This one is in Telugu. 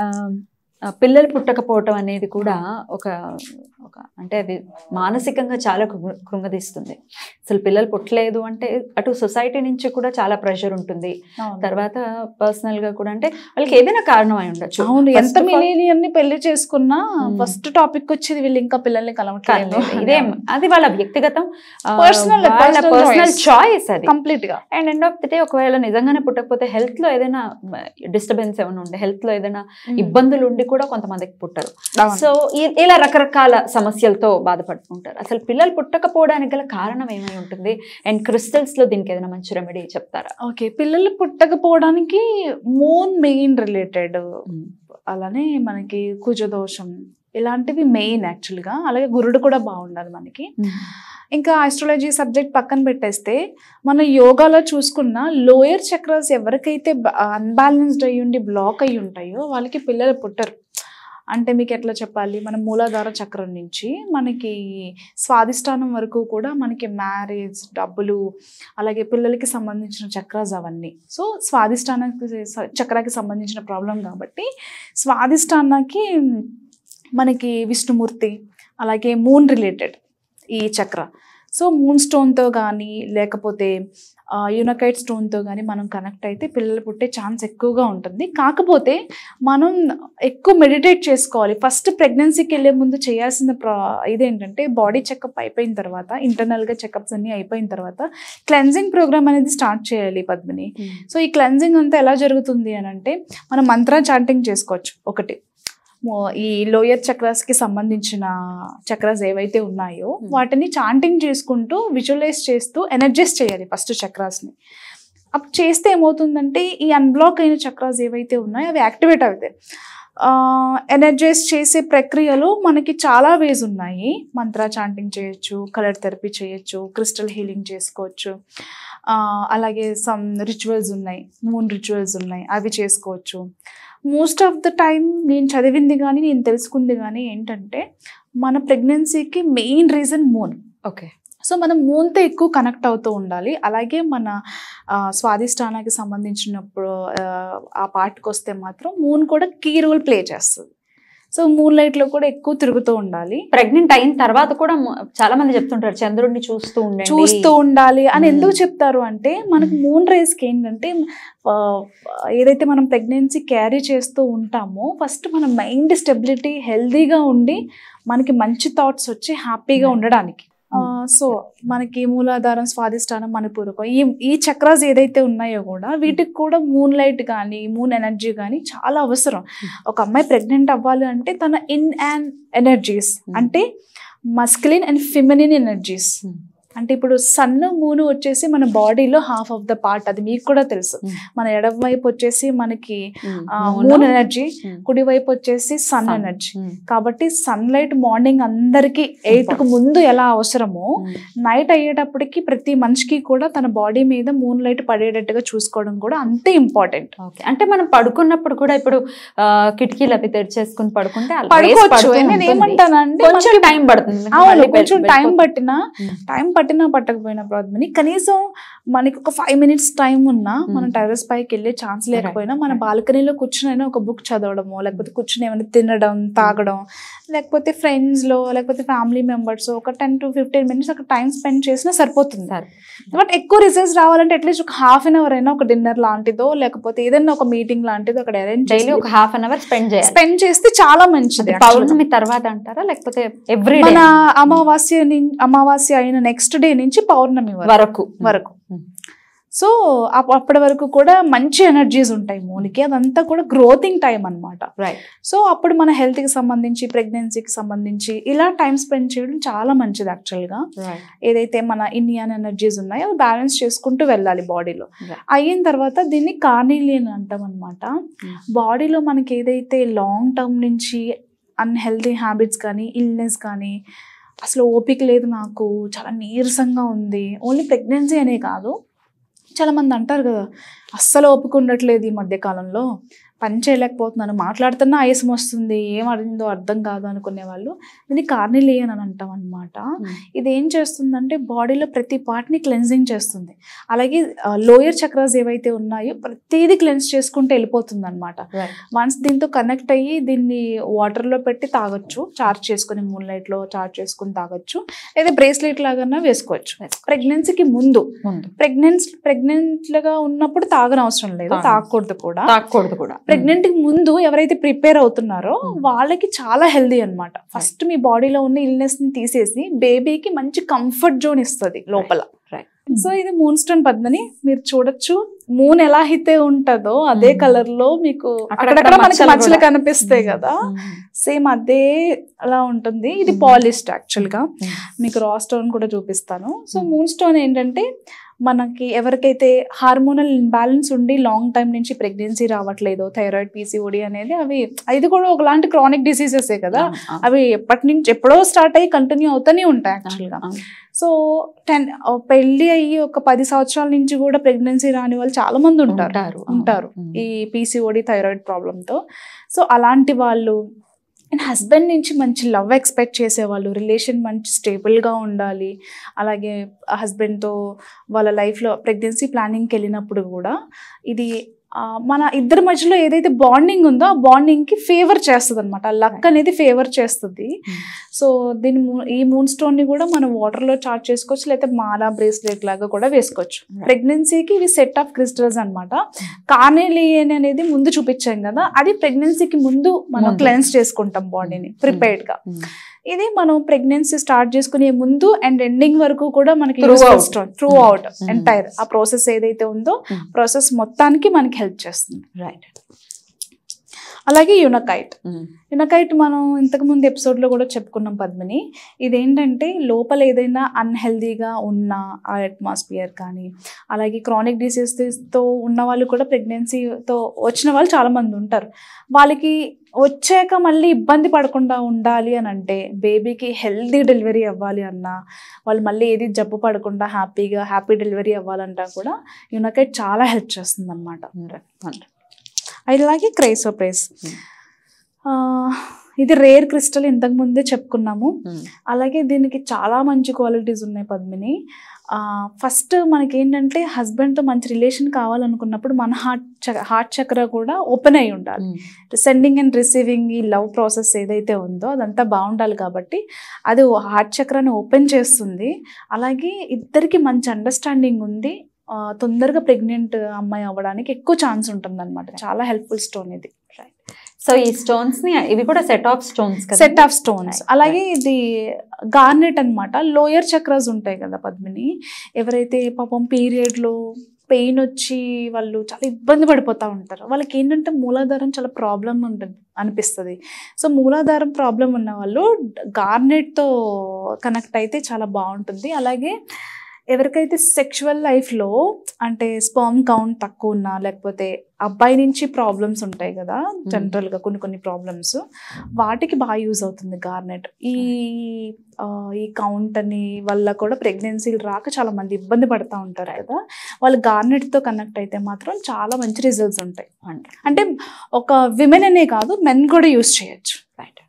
ఆ, ఆ, పిల్లలు పుట్టకపోవటం అనేది కూడా ఒక ఒక అంటే అది మానసికంగా చాలా కృంగ- కృంగదీస్తుంది అసలు పిల్లలు పుట్టలేదు అంటే అటు సొసైటీ నుంచి కూడా చాలా ప్రెషర్ ఉంటుంది తర్వాత పర్సనల్ గా కూడా అంటే వాళ్ళకి ఏదైనా కారణం అయి ఉండొచ్చు అవును First ఎంత of all- మిలీనియన్ని పెళ్లి చేసుకున్నా Hmm. ఫస్ట్ టాపిక్ వచ్చేది వీళ్ళు ఇంకా పిల్లల్ని కలవట్లేదు కాదు. ఇదేం అది వాళ్ళ వ్యక్తిగతం ఆ, Personal- వాళ్ళ personal పర్సనల్ choice. చాయిస్ అది కంప్లీట్ గా and end of the day ఒకవేళ నిజంగానే పుట్టకపోతే హెల్త్ లో ఏదైనా డిస్టర్బెన్స్ ఏమైనా ఉండే హెల్త్ లో ఏదైనా ఇబ్బందులు ఉండి కూడా కొంతమందికి పుట్టరు అవును. సో ఈ- ఇలా రకరకాల సమస్యలతో బాధపడుతుంటారు అసలు పిల్లలు పుట్టకపోవడానికి గల కారణం ఏమై ఉంటుంది అండ్ క్రిస్టల్స్ లో దీనికి ఏదైనా మంచి రెమెడీ చెప్తారా ఓకే పిల్లలు పుట్టకపోవడానికి మూన్ మెయిన్ రిలేటెడ్ అలానే మనకి కుజదోషం ఇలాంటివి మెయిన్ యాక్చువల్గా అలాగే గురుడు కూడా బాగుండాలి మనకి ఇంకా ఆస్ట్రాలజీ సబ్జెక్ట్ పక్కన పెట్టేస్తే మన యోగాలో చూసుకున్న లోయర్ చక్రాస్ ఎవరికైతే అన్బ్యాలెన్స్డ్ అయ్యి ఉండి బ్లాక్ అయ్యి ఉంటాయో వాళ్ళకి పిల్లలు పుట్టరు అంటే మీకు ఎట్లా చెప్పాలి మన మూలాధార చక్రం నుంచి మనకి స్వాదిష్టానం వరకు కూడా మనకి మ్యారేజ్ డబ్బులు అలాగే పిల్లలకి సంబంధించిన చక్రాస్ అవన్నీ సో స్వాదిష్టానానికి చక్రాకి సంబంధించిన ప్రాబ్లం కాబట్టి స్వాదిష్టానానికి మనకి విష్ణుమూర్తి అలాగే మూన్ రిలేటెడ్ ఈ చక్ర సో మూన్ స్టోన్తో కానీ లేకపోతే యునకైట్ స్టోన్తో కానీ మనం కనెక్ట్ అయితే పిల్లలు పుట్టే ఛాన్స్ ఎక్కువగా ఉంటుంది కాకపోతే మనం ఎక్కువ మెడిటేట్ చేసుకోవాలి ఫస్ట్ ప్రెగ్నెన్సీకి వెళ్ళే ముందు చేయాల్సిన ప్రా ఇదేంటంటే బాడీ చెకప్ అయిపోయిన తర్వాత ఇంటర్నల్గా చెకప్స్ అన్నీ అయిపోయిన తర్వాత క్లెన్జింగ్ ప్రోగ్రామ్ అనేది స్టార్ట్ చేయాలి పద్మిని సో ఈ క్లెన్జింగ్ అంతా ఎలా జరుగుతుంది అని అంటే మనం మంత్ర చాంటింగ్ చేసుకోవచ్చు ఒకటి మో- ఈ లోయర్ చక్రాస్కి సంబంధించిన చక్రాస్ ఏవైతే ఉన్నాయో Hmm. వాటిని చాంటింగ్ చేసుకుంటూ విజువలైజ్ చేస్తూ ఎనర్జైజ్ చేయాలి ఫస్ట్ చక్రాస్ని అప్పుడు చేస్తే ఏమవుతుందంటే ఈ అన్బ్లాక్ అయిన చక్రాస్ ఏవైతే ఉన్నాయో అవి యాక్టివేట్ అవుతాయి ఎనర్జైజ్ చేసే ప్రక్రియలో మనకి చాలా వేస్ ఉన్నాయి మంత్ర చాంటింగ్ చేయొచ్చు కలర్ థెరపీ చేయొచ్చు క్రిస్టల్ హీలింగ్ చేసుకోవచ్చు ఆ, అలాగే సమ్ రిచువల్స్ ఉన్నాయి మూన్ రిచువల్స్ ఉన్నాయి అవి చేసుకోవచ్చు మోస్ట్ ఆఫ్ ద టైం నేను చదివింది కానీ నేను తెలుసుకుంది కానీ ఏంటంటే మన ప్రెగ్నెన్సీకి main reason moon okay so మనం మూన్తో ఎక్కువ కనెక్ట్ అవుతూ ఉండాలి అలాగే మన ఆ, స్వాదిష్టానానికి సంబంధించినప్పుడు ఆ, ఆ పార్ట్కి వస్తే మాత్రం మూన్ కూడా కీ రోల్ ప్లే చేస్తుంది సో మూన్ లైట్లో కూడా ఎక్కువ తిరుగుతూ ఉండాలి ప్రెగ్నెంట్ అయిన తర్వాత కూడా మ- చాలా మంది చెప్తుంటారు చంద్రుడిని చూస్తూ ఉండండి చూస్తూ ఉండాలి అని మ్మ్. ఎందుకు చెప్తారు అంటే మనకు మూన్ రేస్కి ఏంటంటే ఆ, ఏదైతే మనం ప్రెగ్నెన్సీ క్యారీ చేస్తూ ఉంటామో ఫస్ట్ మన మైండ్ స్టెబిలిటీ హెల్దీగా ఉండి మనకి మంచి థాట్స్ వచ్చి హ్యాపీగా Right. ఉండడానికి సో మనకి మూలాధారం స్వాదిష్టానం మనపూర్వకం ఈ ఈ చక్రాస్ ఏదైతే ఉన్నాయో కూడా వీటికి కూడా మూన్ లైట్ కానీ మూన్ ఎనర్జీ కానీ చాలా అవసరం ఒక అమ్మాయి ప్రెగ్నెంట్ అవ్వాలి అంటే తన ఇన్ అండ్ ఎనర్జీస్ Hmm. అంటే masculine and feminine energies Hmm. అంటే ఇప్పుడు సన్ మూను వచ్చేసి మన బాడీలో హాఫ్ ఆఫ్ ద పార్ట్ అది మీకు కూడా తెలుసు Hmm. మన ఎడమ వైపు వచ్చేసి మనకి ఉమ్, మూన్ మూను. ఎనర్జీ ఉమ్, కుడి వైపు వచ్చేసి సన్ Sun. ఎనర్జీ ఉమ్, కాబట్టి సన్ లైట్ మార్నింగ్ అందరికి ఎయిట్ కు ముందు ఎలా అవసరమో ఉమ్. నైట్ అయ్యేటప్పటికి ప్రతి మనిషికి కూడా తన బాడీ మీద మూన్ లైట్ పడేటట్టుగా చూసుకోవడం కూడా అంతే ఇంపార్టెంట్ ఓకే అంటే మనం పడుకున్నప్పుడు కూడా ఇప్పుడు ఆ, కిటికీలు అవి తెరిచేసుకుని పడుకుంటే అలా rays పడుకోవచ్చు పడుతూ నేను ఉంటుంది. ఏమంటానంటే కొంచెం మనకి- టైం పడుతుంది అవును మళ్ళీ కొంచెం వెళ్ళి- టైం వెళ్ళిపోతుంది. పట్టినా ఉమ్. టైం పట్టినా పట్టకపోయినా ప్రాబ్లమ్ కనీసం మనకి ఒక ఫైవ్ మినిట్స్ టైం ఉన్నా మనం Hmm. టెర్రస్ పైకి వెళ్ళే ఛాన్స్ లేకపోయినా మన right. బాల్కనీలో కూర్చుని ఒక బుక్ చదవడమో లేకపోతే కూర్చుని ఏమైనా తినడం తాగడం లేకపోతే ఫ్రెండ్స్ లో లేకపోతే ఫ్యామిలీ మెంబర్స్ ఒక టెన్ టు ఫిఫ్టీన్ మినిట్స్ అక్కడ టైం స్పెండ్ చేసినా సరిపోతుంది సరే. బట్ ఎక్కువ రిజల్ట్స్ రావాలంటే అట్లీస్ట్ ఒక హాఫ్ అన్ అవర్ అయినా ఒక డిన్నర్ లాంటిదో లేకపోతే ఏదైనా ఒక మీటింగ్ లాంటిదో అక్కడ అరేంజ్ డైలీ ఒక హాఫ్ అన్ అవర్ స్పెండ్ చేయాలి స్పెండ్ చేస్తే చాలా మంచిది అది actually. పౌర్ణమి తర్వాత అంటారా లేకపోతే ఎవ్రీ మన అమావాస్య ని- అమావాస్య అయిన నెక్స్ట్ డే నుంచి పౌర్ణమి వరకు వరకు వరకు ఉమ్. సో అప్- అప్పటి వరకు కూడా మంచి ఎనర్జీస్ ఉంటాయి మూనికి అదంతా కూడా గ్రోతింగ్ టైం అన్నమాట రైట్ సో అప్పుడు మన హెల్త్కి సంబంధించి ప్రెగ్నెన్సీకి సంబంధించి ఇలా టైం స్పెండ్ చేయడం చాలా మంచిది యాక్చువల్గా రైట్ ఏదైతే మన ఇండియన్ ఎనర్జీస్ ఉన్నాయో అవి బ్యాలెన్స్ చేసుకుంటూ వెళ్ళాలి బాడీలో Right. అయిన తర్వాత దీన్ని కార్నీలియన్ అంటాం అనమాట Mm. బాడీలో మనకి ఏదైతే లాంగ్ టర్మ్ నుంచి అన్హెల్దీ హ్యాబిట్స్ కానీ ఇల్నెస్ కానీ అసలు ఓపిక లేదు నాకు చాలా నీరసంగా ఉంది ఓన్లీ ప్రెగ్నెన్సీ అనే కాదు చాలా మంది అంటారు కదా అస్సలు ఓపిక ఉండట్లేదు ఈ మధ్య కాలంలో పని చేయలేకపోతున్నాను మాట్లాడుతున్నా ఆయాసం వస్తుంది ఏం అడిగిందో అర్థం కాదు అనుకునే వాళ్ళు దీన్ని కార్నిలియన్ అని అంటాం అనమాట ఇది ఏం చేస్తుందంటే బాడీలో ప్రతి పార్ట్ని క్లెన్జింగ్ చేస్తుంది అలాగే లోయర్ చక్రాస్ ఏవైతే ఉన్నాయో ప్రతిదీ క్లెన్స్ చేసుకుంటూ వెళ్ళిపోతుంది అనమాట వన్స్ దీంతో కనెక్ట్ అయ్యి దీన్ని వాటర్లో పెట్టి తాగొచ్చు చార్జ్ చేసుకుని మూన్ లైట్లో చార్జ్ చేసుకుని తాగొచ్చు లేదా బ్రేస్లెట్ లాగా వేసుకోవచ్చు ప్రెగ్నెన్సీకి ముందు ముందు ప్రెగ్నెన్స్ ప్రెగ్నెంట్గా ఉన్నప్పుడు తాగని అవసరం లేదు తాగను. తాగకూడదు కూడా తాకూడదు కూడా ప్రెగ్నెంట్ కి ముందు ఎవరైతే ప్రిపేర్ అవుతున్నారో Hmm. వాళ్ళకి చాలా హెల్దీ అన్నమాట ఫస్ట్ మీ బాడీలో ఉన్న ఇల్నెస్ ని తీసేసి బేబీకి మంచి కంఫర్ట్ జోన్ ఇస్తుంది లోపల right. సో ఇది మూన్ స్టోన్ పద్మని మీరు చూడొచ్చు మూన్ ఎలా అయితే ఉంటుందో అదే Hmm. కలర్ లో మీకు అక్కడక్కడ అక్కడక్కడ మనకి మచ్చలు మచ్చలు కూడా. కనిపిస్తాయి కదా సేమ్ అదే అలా ఉంటుంది ఇది Hmm. పాలిస్ట్ యాక్చువల్ గా మీకు రా స్టోన్ కూడా చూపిస్తాను సో Hmm. మూన్ స్టోన్ ఏంటంటే మనకి ఎవరికైతే హార్మోనల్ ఇంబ్యాలెన్స్ ఉండి లాంగ్ టైం నుంచి ప్రెగ్నెన్సీ రావట్లేదో థైరాయిడ్ పీసీఓడి అనేది అవి ఇది కూడా ఒకలాంటి క్రానిక్ డిసీజెసే కదా అవి ఎప్పటి నుంచి ఎప్పుడో స్టార్ట్ అయ్యి కంటిన్యూ అవుతూనే ఉంటాయి యాక్చువల్గా సో టెన్ పెళ్లి అయ్యి ఒక పది సంవత్సరాల నుంచి కూడా ప్రెగ్నెన్సీ రాని వాళ్ళు చాలా మంది ఉంటారు ఉంటారు ఉంటారు ఈ పీసీఓడి థైరాయిడ్ ప్రాబ్లంతో సో అలాంటి వాళ్ళు అండ్ హస్బెండ్ నుంచి మంచి లవ్ ఎక్స్పెక్ట్ చేసేవాళ్ళు రిలేషన్ మంచి స్టేబుల్గా ఉండాలి అలాగే హస్బెండ్తో వాళ్ళ లైఫ్లో ప్రెగ్నెన్సీ ప్లానింగ్కి వెళ్ళినప్పుడు కూడా ఇది ఆ, మన ఇద్దరి మధ్యలో ఏదైతే బాండింగ్ ఉందో ఆ బాండింగ్కి ఫేవర్ చేస్తుంది అనమాట లక్ అనేది ఫేవర్ చేస్తుంది సో దీని మూ- ఈ మూన్ స్టోన్ ని కూడా మనం వాటర్ లో చార్జ్ చేసుకోవచ్చు లేకపోతే మాలా బ్రేస్లెట్ లాగా కూడా వేసుకోవచ్చు Right. ప్రెగ్నెన్సీకి ఇవి సెట్ ఆఫ్ క్రిస్టల్స్ అనమాట కార్నేలియన్ అనేది ముందు చూపించాం కదా అది ప్రెగ్నెన్సీకి ముందు మనం ముందు. క్లెన్స్ చేసుకుంటాం బాడీని Mm. ప్రిపేర్డ్ గా ఇది మనం ప్రెగ్నెన్సీ స్టార్ట్ చేసుకునే ముందు అండ్ ఎండింగ్ వరకు కూడా మనకి Throughout. Stone through Mm. Out Mm. Entire ఆ ప్రాసెస్ ఏదైతే ఉందో Mm. ప్రాసెస్ మొత్తానికి మనకి హెల్ప్ చేస్తుంది రైట్ అలాగే యునకైట్ యునకైట్ మనం ఇంతకు ముందు ఎపిసోడ్లో కూడా చెప్పుకున్నాం పద్మిని ఇదేంటంటే లోపల ఏదైనా అన్హెల్దీగా ఉన్న ఆ అట్మాస్ఫియర్ కానీ అలాగే క్రానిక్ డిసీజెస్తో ఉన్న వాళ్ళు కూడా ప్రెగ్నెన్సీతో వచ్చిన వాళ్ళు చాలామంది ఉంటారు వాళ్ళకి వచ్చాక మళ్ళీ ఇబ్బంది పడకుండా ఉండాలి అని అంటే బేబీకి హెల్దీ డెలివరీ అవ్వాలి అన్నా వాళ్ళు మళ్ళీ ఏది జబ్బు పడకుండా హ్యాపీగా హ్యాపీ డెలివరీ అవ్వాలన్నా కూడా యునకైట్ చాలా హెల్ప్ చేస్తుంది అనమాట అలాగే క్రైసోప్రేస్ Hmm. ఇది రేర్ క్రిస్టల్ ఇంతకు ముందే చెప్పుకున్నాము అలాగే దీనికి చాలా మంచి క్వాలిటీస్ ఉన్నాయి పద్మిని ఫస్ట్ మనకి ఏంటంటే హస్బెండ్తో మంచి రిలేషన్ కావాలనుకున్నప్పుడు మన హార్ట్ హార్ట్ చక్ర కూడా ఓపెన్ అయి ఉండాలి సెండింగ్ అండ్ రిసీవింగ్ ఈ లవ్ ప్రాసెస్ ఏదైతే ఉందో అదంతా బాగుండాలి కాబట్టి అది హార్ట్ చక్రాన్ని ఓపెన్ చేస్తుంది అలాగే ఇద్దరికి మంచి అండర్స్టాండింగ్ ఉంది ఆ, తొందరగా ప్రెగ్నెంట్ అమ్మాయి అవ్వడానికి ఎక్కువ ఛాన్స్ ఉంటుంది అనమాట చాలా హెల్ప్ఫుల్ స్టోన్ ఇది సో ఈ స్టోన్స్ ని ఇవి కూడా సెట్ ఆఫ్ స్టోన్స్ కదా సెట్ ఆఫ్ స్టోన్స్ Right, అలాగే ఇది గార్నెట్ అన్నమాట లోయర్ చక్రాస్ ఉంటాయి కదా పద్మిని ఎవరైతే పాపం period లో పెయిన్ వచ్చి వాళ్ళు చాలా ఇబ్బంది పడిపోతూ ఉంటారు వాళ్ళకి ఏంటంటే మూలాధారం చాలా ప్రాబ్లం ఉంటుంది అనిపిస్తుంది సో మూలాధారం ప్రాబ్లం ఉన్న వాళ్ళు గార్నెట్తో కనెక్ట్ అయితే చాలా బాగుంటుంది అలాగే ఎవరికైతే సెక్షువల్ లైఫ్లో అంటే స్పర్మ్ కౌంట్ తక్కువ ఉన్నా లేకపోతే అబ్బాయి నుంచి ప్రాబ్లమ్స్ ఉంటాయి కదా జనరల్గా కొన్ని కొన్ని ప్రాబ్లమ్స్ వాటికి బాగా యూజ్ అవుతుంది గార్నెట్ ఈ ఆ, ఈ కౌంట్ అని వల్ల కూడా ప్రెగ్నెన్సీలు రాక చాలా మంది ఇబ్బంది పడతా ఉంటారు కదా వాళ్ళు గార్నెట్తో కనెక్ట్ అయితే మాత్రం చాలా మంచి రిజల్ట్స్ ఉంటాయి అంటే ఒక విమెన్ అనే కాదు మెన్ కూడా యూజ్ చేయొచ్చు రైట్